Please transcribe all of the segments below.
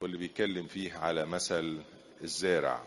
واللي بيتكلم فيه على مثل الزارع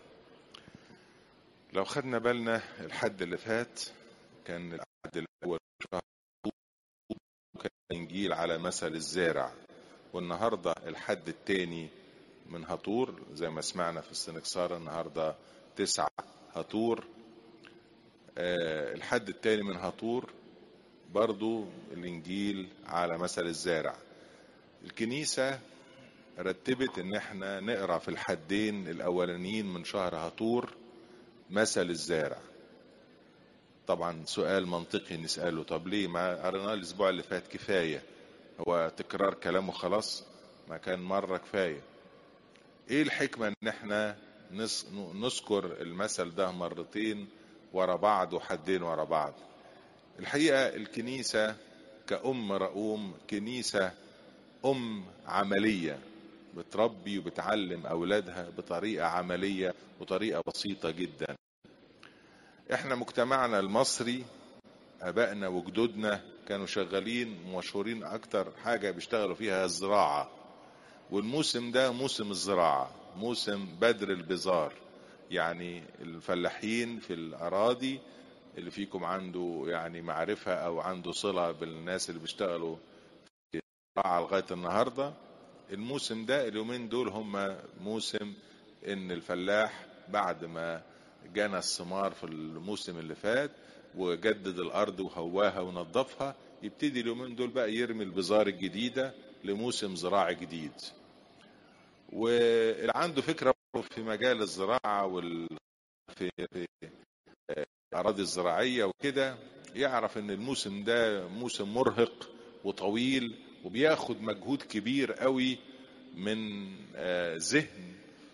لو خدنا بالنا الحد اللي فات كان الحد الأول شهر كان إنجيل على مثل الزارع والنهاردة الحد الثاني من هطور زي ما سمعنا في السنكسار النهاردة تسعة هطور آه الحد الثاني من هطور برضو الإنجيل على مثل الزارع الكنيسة رتبت ان احنا نقرا في الحدين الاولانيين من شهر هطور مثل الزارع طبعا سؤال منطقي نسأله طب ليه ما قريناه الاسبوع اللي فات كفاية هو تكرار كلامه خلاص ما كان مرة كفاية ايه الحكمة ان احنا نذكر المثل ده مرتين ورا بعض وحدين ورا بعض الحقيقة الكنيسة كأم رؤوم كنيسة أم عملية بتربي وبتعلم أولادها بطريقة عملية وطريقة بسيطة جدا احنا مجتمعنا المصري أبائنا وجدودنا كانوا شغالين مشهورين أكتر حاجة بيشتغلوا فيها الزراعة والموسم ده موسم الزراعة موسم بدر البزار يعني الفلاحين في الأراضي اللي فيكم عنده يعني معرفة أو عنده صلة بالناس اللي بيشتغلوا في الزراعة لغاية النهاردة الموسم ده اليومين دول هم موسم ان الفلاح بعد ما جنى الثمار في الموسم اللي فات وجدد الارض وهواها ونظفها يبتدي اليومين دول بقى يرمي البذار الجديده لموسم زراعي جديد واللي عنده فكره في مجال الزراعه وال في الاراضي الزراعيه وكده يعرف ان الموسم ده موسم مرهق وطويل وبياخد مجهود كبير قوي من ذهن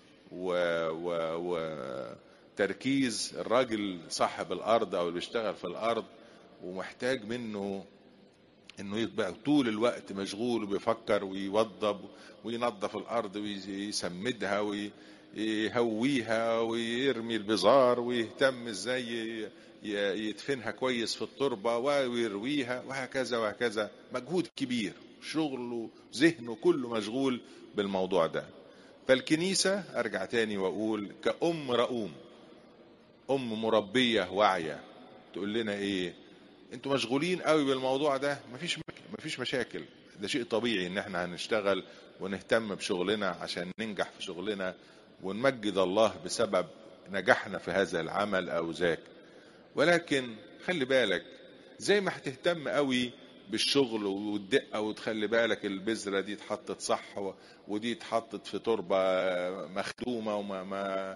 وتركيز الراجل صاحب الارض او اللي بيشتغل في الارض ومحتاج منه انه يبقى طول الوقت مشغول وبيفكر ويوضب وينظف الارض ويسمدها ويهويها ويرمي البزار ويهتم ازاي يدفنها كويس في التربه ويرويها وهكذا وهكذا مجهود كبير شغله ذهنه كله مشغول بالموضوع ده فالكنيسة أرجع تاني وأقول كأم رؤوم أم مربية واعية تقول لنا إيه أنتوا مشغولين قوي بالموضوع ده مفيش مفيش مشاكل ده شيء طبيعي إن إحنا هنشتغل ونهتم بشغلنا عشان ننجح في شغلنا ونمجد الله بسبب نجاحنا في هذا العمل أو ذاك ولكن خلي بالك زي ما هتهتم قوي بالشغل والدقه وتخلي بالك البذره دي اتحطت صح ودي اتحطت في تربه مخدومه وما ما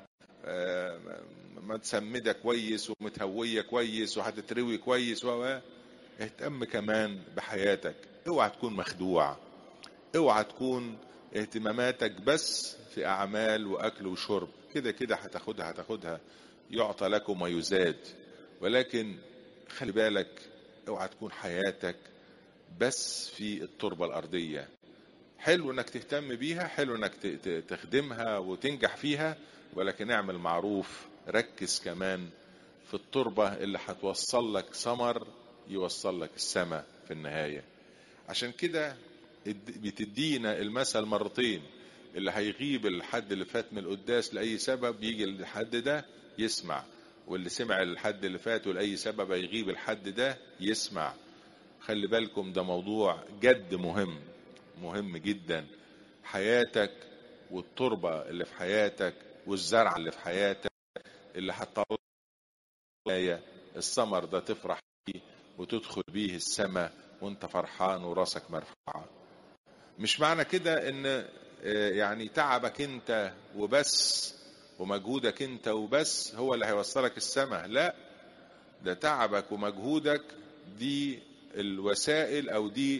متسمده كويس ومتهويه كويس وهتتروي كويس و اهتم كمان بحياتك اوعى تكون مخدوع اوعى تكون اهتماماتك بس في اعمال واكل وشرب كده كده هتاخدها هتاخدها يعطى لكم ويزاد ولكن خلي بالك اوعى تكون حياتك بس في التربة الأرضية حلو انك تهتم بيها حلو انك تخدمها وتنجح فيها ولكن اعمل معروف ركز كمان في التربة اللي هتوصل لك ثمر يوصل لك السماء في النهاية عشان كده بتدينا المثل مرتين اللي هيغيب الحد اللي فات من القداس لأي سبب يجي الحد ده يسمع واللي سمع الحد اللي فات ولأي سبب هيغيب الحد ده يسمع خلي بالكم ده موضوع جد مهم مهم جدا حياتك والتربة اللي في حياتك والزرع اللي في حياتك اللي هتطلع الثمر ده تفرح بيه وتدخل بيه السماء وانت فرحان وراسك مرفوعة مش معنى كده ان يعني تعبك انت وبس ومجهودك انت وبس هو اللي هيوصلك السماء لا ده تعبك ومجهودك دي الوسائل او دي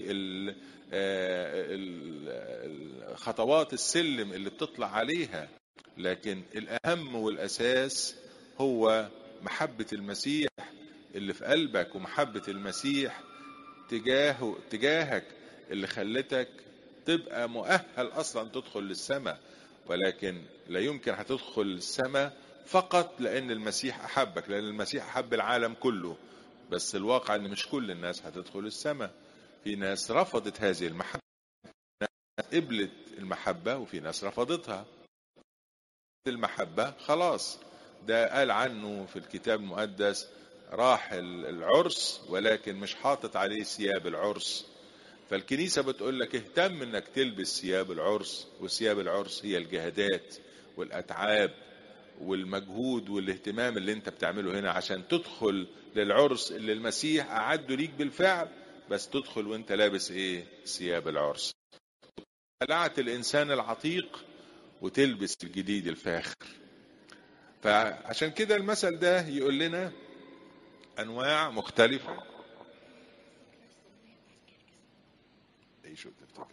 خطوات السلم اللي بتطلع عليها لكن الاهم والاساس هو محبة المسيح اللي في قلبك ومحبة المسيح تجاهه تجاهك اللي خلتك تبقى مؤهل اصلا تدخل للسماء ولكن لا يمكن هتدخل السماء فقط لان المسيح احبك لان المسيح احب العالم كله بس الواقع ان مش كل الناس هتدخل السماء في ناس رفضت هذه المحبة قبلت المحبة وفي ناس رفضتها المحبة خلاص ده قال عنه في الكتاب المقدس راح العرس ولكن مش حاطط عليه ثياب العرس فالكنيسة بتقول لك اهتم انك تلبس ثياب العرس وثياب العرس هي الجهادات والاتعاب والمجهود والاهتمام اللي انت بتعمله هنا عشان تدخل للعرس اللي المسيح اعده ليك بالفعل بس تدخل وانت لابس ايه ثياب العرس خلعت الانسان العتيق وتلبس الجديد الفاخر فعشان كده المثل ده يقول لنا انواع مختلفه ايه شو تفتكر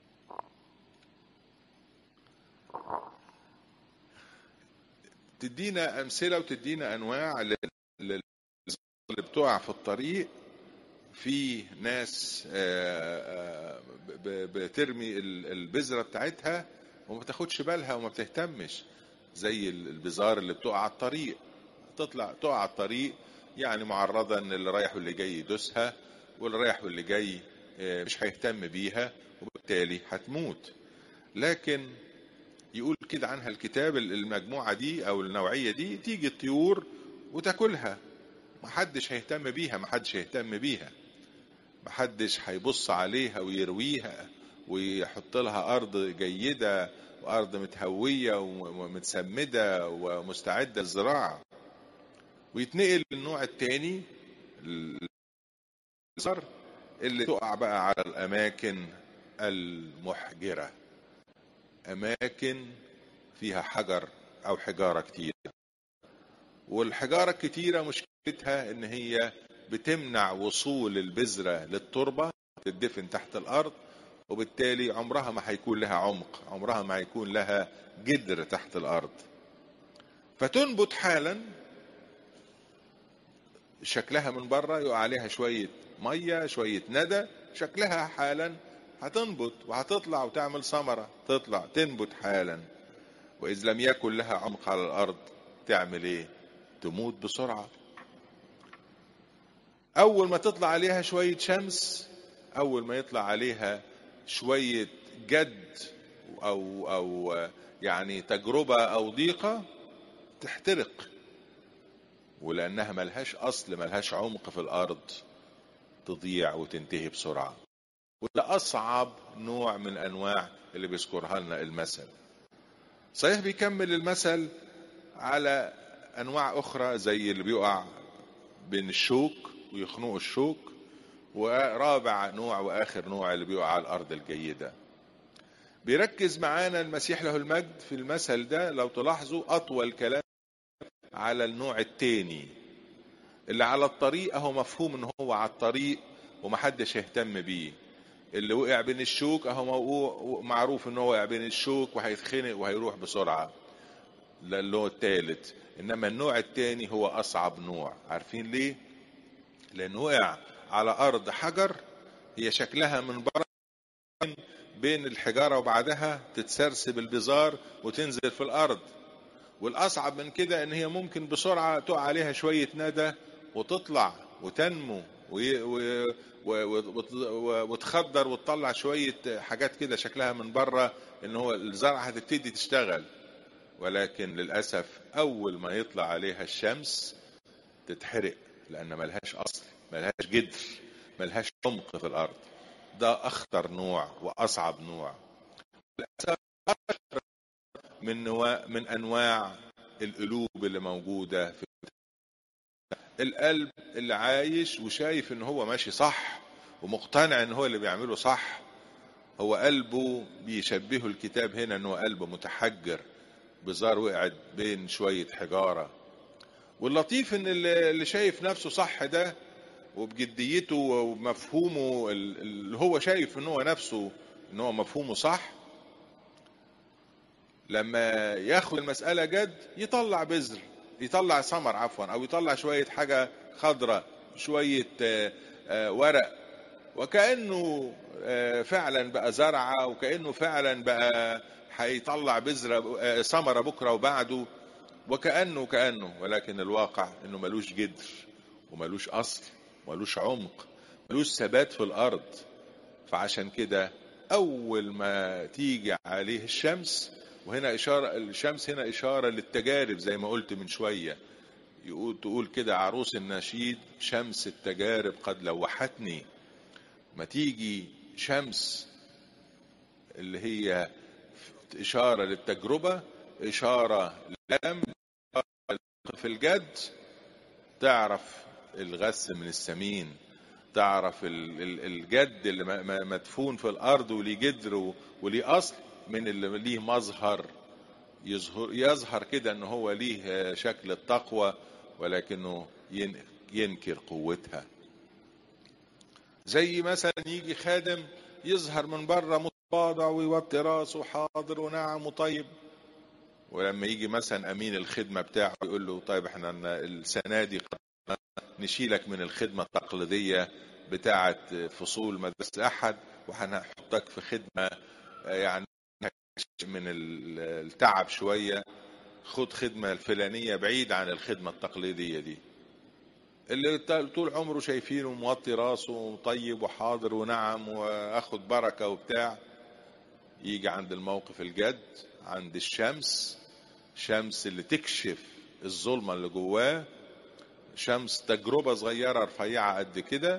تدينا امثله وتدينا انواع لل- لل- اللي بتقع في الطريق في ناس آه، آه، ب- ب- بترمي ال- البذره بتاعتها وما تاخدش بالها وما بتهتمش زي ال- البزار اللي بتقع على الطريق تطلع تقع على الطريق يعني معرضة ان اللي رايح واللي جاي يدوسها واللي رايح واللي جاي آه، مش هيهتم بيها وبالتالي هتموت لكن يقول كده عنها الكتاب المجموعة دي او النوعية دي تيجي الطيور وتاكلها محدش هيهتم بيها محدش هيهتم بيها محدش هيبص عليها ويرويها ويحط لها ارض جيدة وارض متهوية ومتسمدة ومستعدة للزراعة ويتنقل للنوع التاني الزر اللي تقع بقى على الاماكن المحجرة اماكن فيها حجر او حجارة كتير والحجارة الكتيرة مشكلتها ان هي بتمنع وصول البذرة للتربة تدفن تحت الارض وبالتالي عمرها ما هيكون لها عمق عمرها ما هيكون لها جدر تحت الارض فتنبت حالا شكلها من بره يقع عليها شوية مية شوية ندى شكلها حالا هتنبت وهتطلع وتعمل ثمرة تطلع تنبت حالا وإذ لم يكن لها عمق على الأرض تعمل إيه؟ تموت بسرعة أول ما تطلع عليها شوية شمس أول ما يطلع عليها شوية جد أو أو يعني تجربة أو ضيقة تحترق ولأنها ملهاش أصل ملهاش عمق في الأرض تضيع وتنتهي بسرعة وده أصعب نوع من أنواع اللي بيذكرها لنا المثل صحيح بيكمل المثل على أنواع أخرى زي اللي بيقع بين الشوك ويخنقوا الشوك ورابع نوع وآخر نوع اللي بيقع على الأرض الجيدة بيركز معانا المسيح له المجد في المثل ده لو تلاحظوا أطول كلام على النوع التاني اللي على الطريق اهو مفهوم ان هو على الطريق ومحدش يهتم بيه اللي وقع بين الشوك اهو موقوع معروف ان هو وقع بين الشوك وهيتخنق وهيروح بسرعة ده اللي التالت انما النوع التاني هو اصعب نوع عارفين ليه لانه وقع على ارض حجر هي شكلها من بره بين الحجارة وبعدها تتسرسب البزار وتنزل في الارض والاصعب من كده ان هي ممكن بسرعه تقع عليها شويه ندى وتطلع وتنمو وتخضر وتطلع شويه حاجات كده شكلها من بره ان هو الزرعه هتبتدي تشتغل ولكن للاسف اول ما يطلع عليها الشمس تتحرق لان ملهاش اصل ملهاش جدر ملهاش عمق في الارض ده اخطر نوع واصعب نوع للاسف من نوع من انواع القلوب اللي موجوده في القلب اللي عايش وشايف ان هو ماشي صح ومقتنع ان هو اللي بيعمله صح هو قلبه بيشبهه الكتاب هنا ان هو قلب متحجر بزار وقعت بين شويه حجاره واللطيف ان اللي شايف نفسه صح ده وبجديته ومفهومه اللي هو شايف ان هو نفسه ان هو مفهومه صح لما ياخد المسألة جد يطلع بذر يطلع ثمر عفوا او يطلع شوية حاجة خضرة شوية ورق وكأنه فعلا بقى زرعة وكأنه فعلا بقى هيطلع بذرة ثمرة بكرة وبعده وكأنه كأنه ولكن الواقع انه ملوش جدر وملوش اصل ملوش عمق ملوش ثبات في الارض فعشان كده اول ما تيجي عليه الشمس وهنا اشاره الشمس هنا اشاره للتجارب زي ما قلت من شويه يقول تقول كده عروس النشيد شمس التجارب قد لوحتني ما تيجي شمس اللي هي إشارة للتجربة إشارة للألم في الجد تعرف الغث من السمين تعرف الجد اللي مدفون في الأرض وليه جدر وليه أصل من اللي ليه مظهر يظهر يظهر كده ان هو ليه شكل التقوى ولكنه ينكر قوتها زي مثلا يجي خادم يظهر من بره متواضع ويوطي راسه حاضر ونعم وطيب ولما يجي مثلا امين الخدمه بتاعه يقول له طيب احنا السنه دي نشيلك من الخدمه التقليديه بتاعه فصول مدرسه احد وهنحطك في خدمه يعني من التعب شويه خد خدمه الفلانيه بعيد عن الخدمه التقليديه دي اللي طول عمره شايفينه موطي راسه وطيب وحاضر ونعم واخد بركه وبتاع يجي عند الموقف الجد عند الشمس شمس اللي تكشف الظلمه اللي جواه شمس تجربه صغيره رفيعه قد كده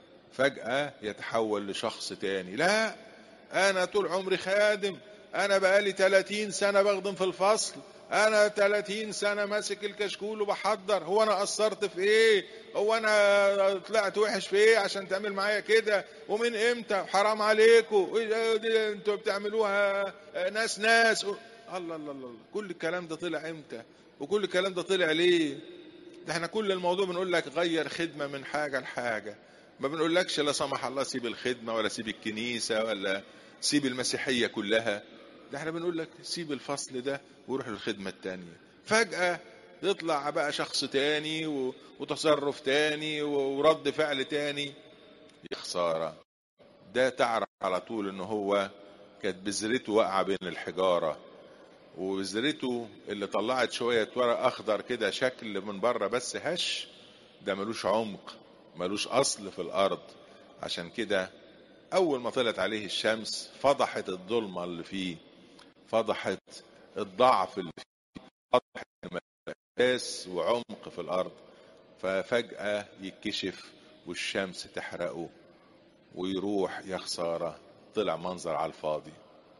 فجاه يتحول لشخص تاني لا انا طول عمري خادم انا بقالي 30 سنه بخدم في الفصل انا 30 سنه ماسك الكشكول وبحضر هو انا قصرت في ايه هو انا طلعت وحش في ايه عشان تعمل معايا كده ومن امتى حرام عليكم انتوا بتعملوها ناس ناس الله الله الله كل الكلام ده طلع امتى وكل الكلام ده طلع ليه ده احنا كل الموضوع بنقول لك غير خدمه من حاجه لحاجه ما بنقولكش لا سمح الله سيب الخدمه ولا سيب الكنيسه ولا سيب المسيحيه كلها ده احنا بنقول لك سيب الفصل ده وروح للخدمه التانيه فجاه يطلع بقى شخص تاني وتصرف تاني ورد فعل تاني يا خساره ده تعرف على طول ان هو كانت بذرته واقعه بين الحجاره وبذرته اللي طلعت شويه ورق اخضر كده شكل من بره بس هش ده ملوش عمق ملوش اصل في الارض عشان كده اول ما طلعت عليه الشمس فضحت الظلمه اللي فيه فضحت الضعف اللي فيه فضحت اساس وعمق في الارض ففجاه يتكشف والشمس تحرقه ويروح يا خساره طلع منظر على الفاضي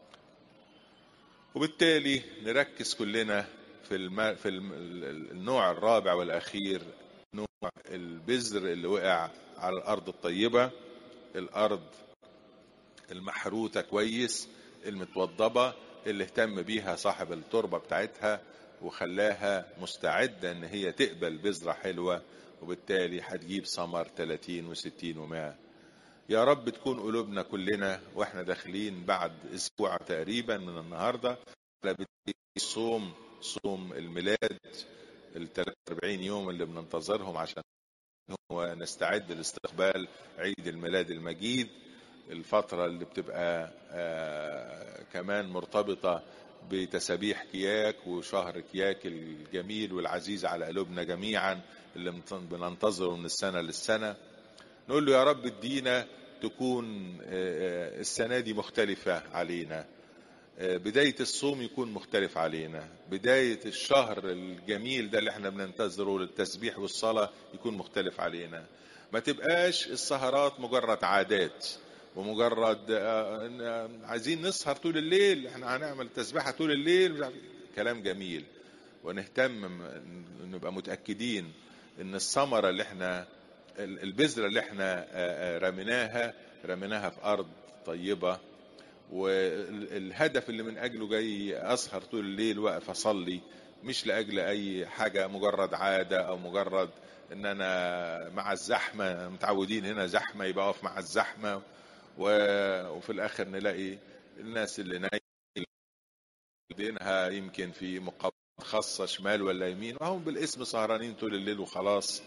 وبالتالي نركز كلنا في الم... في الم... النوع الرابع والاخير نوع البذر اللي وقع على الارض الطيبه الارض المحروته كويس المتوضبه اللي اهتم بيها صاحب التربه بتاعتها وخلاها مستعده ان هي تقبل بذره حلوه وبالتالي هتجيب ثمر 30 و60 و100 يا رب تكون قلوبنا كلنا واحنا داخلين بعد اسبوع تقريبا من النهارده على صوم صوم الميلاد ال 43 يوم اللي بننتظرهم عشان هو نستعد لاستقبال عيد الميلاد المجيد الفترة اللي بتبقى آه كمان مرتبطة بتسابيح كياك وشهر كياك الجميل والعزيز على قلوبنا جميعا اللي بننتظره من السنة للسنة نقول له يا رب ادينا تكون السنة دي مختلفة علينا بداية الصوم يكون مختلف علينا بداية الشهر الجميل ده اللي احنا بننتظره للتسبيح والصلاة يكون مختلف علينا ما تبقاش السهرات مجرد عادات ومجرد عايزين نسهر طول الليل احنا هنعمل تسبيحة طول الليل كلام جميل ونهتم نبقى متأكدين ان الثمرة اللي احنا البذرة اللي احنا رميناها رميناها في أرض طيبة والهدف اللي من أجله جاي أسهر طول الليل واقف أصلي مش لأجل أي حاجة مجرد عادة أو مجرد إن أنا مع الزحمة متعودين هنا زحمة يبقى أقف مع الزحمة وفي الآخر نلاقي الناس اللي نايم دينها يمكن في مقابلة خاصة شمال ولا يمين وهم بالاسم سهرانين طول الليل وخلاص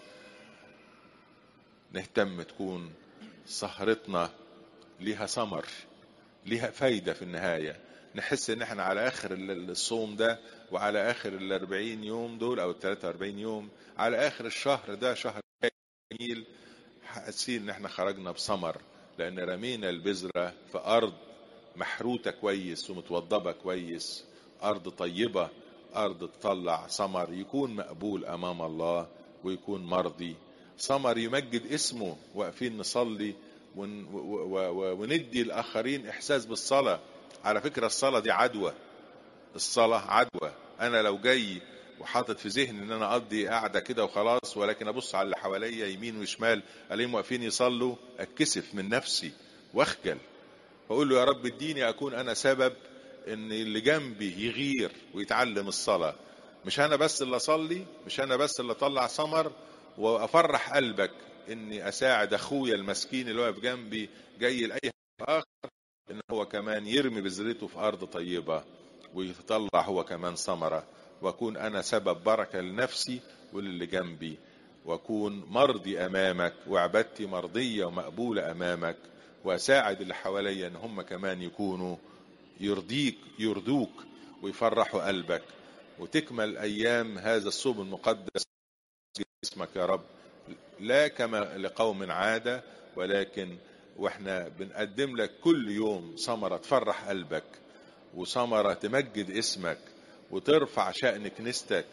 نهتم تكون سهرتنا ليها ثمر ليها فايدة في النهاية نحس ان احنا على اخر الصوم ده وعلى اخر ال 40 يوم دول او ال 43 يوم على اخر الشهر ده شهر جميل حاسين ان احنا خرجنا بثمر لان رمينا البذرة في ارض محروتة كويس ومتوضبة كويس أرض طيبة أرض تطلع ثمر يكون مقبول أمام الله ويكون مرضي ثمر يمجد اسمه واقفين نصلي ون و و و وندي الآخرين إحساس بالصلاة على فكرة الصلاة دي عدوى الصلاة عدوى أنا لو جاي وحاطط في ذهني ان انا اقضي قاعده كده وخلاص ولكن ابص على اللي حواليا يمين وشمال الاقيهم واقفين يصلوا اتكسف من نفسي واخجل فاقول له يا رب اديني اكون انا سبب ان اللي جنبي يغير ويتعلم الصلاه مش انا بس اللي اصلي مش انا بس اللي اطلع ثمر وافرح قلبك اني اساعد اخويا المسكين اللي واقف جنبي جاي لاي اخر ان هو كمان يرمي بذرته في ارض طيبه ويطلع هو كمان ثمره واكون انا سبب بركه لنفسي وللي جنبي واكون مرضي امامك وعبادتي مرضيه ومقبوله امامك واساعد اللي حواليا ان هم كمان يكونوا يرضيك يرضوك ويفرحوا قلبك وتكمل ايام هذا الصوم المقدس اسمك يا رب لا كما لقوم عاده ولكن واحنا بنقدم لك كل يوم ثمره تفرح قلبك وثمره تمجد اسمك وترفع شأن كنيستك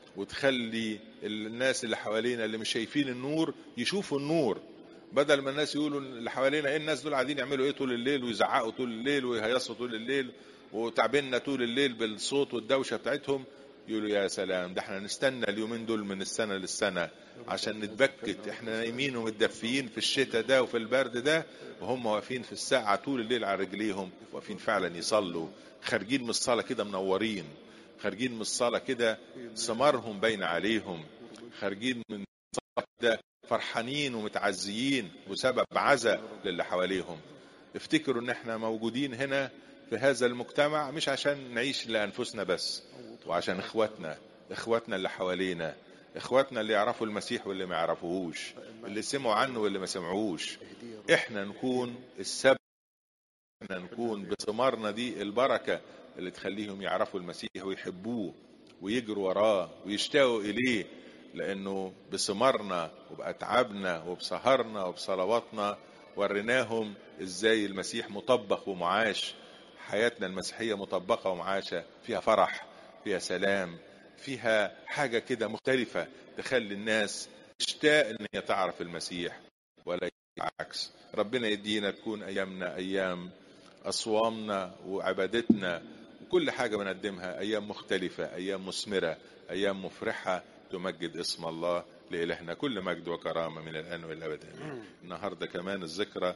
وتخلي الناس اللي حوالينا اللي مش شايفين النور يشوفوا النور بدل ما الناس يقولوا اللي حوالينا ايه الناس دول قاعدين يعملوا ايه طول الليل ويزعقوا طول الليل ويهيصوا طول الليل وتعبنا طول الليل بالصوت والدوشه بتاعتهم يقولوا يا سلام ده احنا نستنى اليومين دول من السنه للسنه عشان نتبكت احنا نايمين ومتدفيين في الشتاء ده وفي البرد ده وهم واقفين في الساعه طول الليل على رجليهم واقفين فعلا يصلوا خارجين من الصلاه كده منورين خارجين من الصلاة كده ثمارهم باين عليهم خارجين من الصلاة كده فرحانين ومتعزيين وسبب عزاء للي حواليهم افتكروا ان احنا موجودين هنا في هذا المجتمع مش عشان نعيش لأنفسنا بس وعشان اخواتنا اخواتنا اللي حوالينا اخواتنا اللي يعرفوا المسيح واللي ما يعرفوهوش اللي سمعوا عنه واللي ما سمعوش احنا نكون السبب احنا نكون بثمارنا دي البركه اللي تخليهم يعرفوا المسيح ويحبوه ويجروا وراه ويشتاقوا إليه لأنه بثمارنا وبأتعابنا وبسهرنا وبصلواتنا وريناهم إزاي المسيح مطبق ومعاش حياتنا المسيحية مطبقة ومعاشة فيها فرح فيها سلام فيها حاجة كده مختلفة تخلي الناس تشتاق إن هي تعرف المسيح ولا العكس ربنا يدينا تكون أيامنا أيام أصوامنا وعبادتنا وكل حاجة بنقدمها أيام مختلفة أيام مثمرة أيام مفرحة تمجد اسم الله لإلهنا كل مجد وكرامة من الآن والأبد آمين النهاردة كمان الذكرى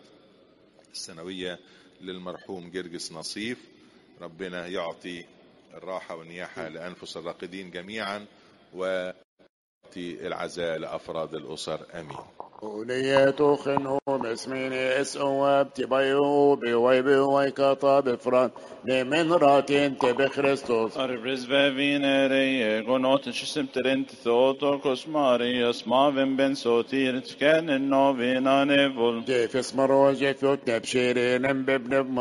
السنوية للمرحوم جرجس نصيف ربنا يعطي الراحة والنياحة لأنفس الراقدين جميعا ويعطي العزاء لأفراد الأسر آمين وليتو خنو مسميني اسقوا بتبايو بيوي بيوي كاتا بفران لمن راتين تبي خريستوس Arvres vevinere gonot symterent Theotokos Marias maven ben sotir tken novinane vol جيف اسمرو جيف يوتنب شيرين ببنب